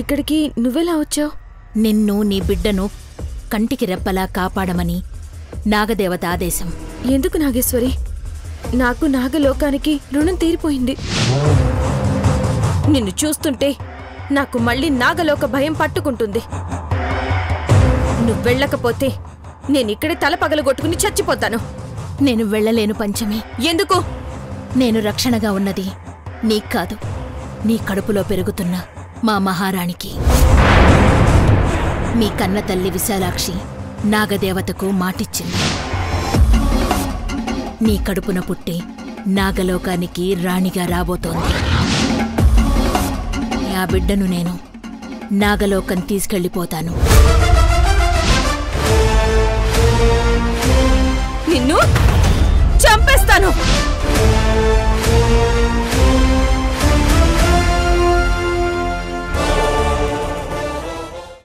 ఇక్కడికి నువ్వెలా వచ్చావు నిన్ను నీ బిడ్డను కంటికి రెప్పలా కాపాడమని నాగదేవత ఆదేశం ఎందుకు నాగేశ్వరి నాకు నాగలోకానికి రుణం తీరిపోయింది నిన్ను చూస్తుంటే నాకు మళ్ళీ నాగలోక భయం పట్టుకుంటుంది నువ్వు వెళ్ళకపోతే నేనిక్కడే తల పగలగొట్టుకుని చచ్చిపోతాను నేను వెళ్ళలేను పంచమి ఎందుకు నేను రక్షణగా ఉన్నది నీకు కాదు నీ కడుపులో పెరుగుతున్న మా మహారాణికి మీ కన్న తల్లి విశాలాక్షి నాగదేవతకు మాటిచ్చింది నీ కడుపున పుట్టి నాగలోకానికి రాణిగా రాబోతోంది ఆ బిడ్డను నేను నాగలోకం తీసుకెళ్ళిపోతాను నిన్ను చంపేస్తాను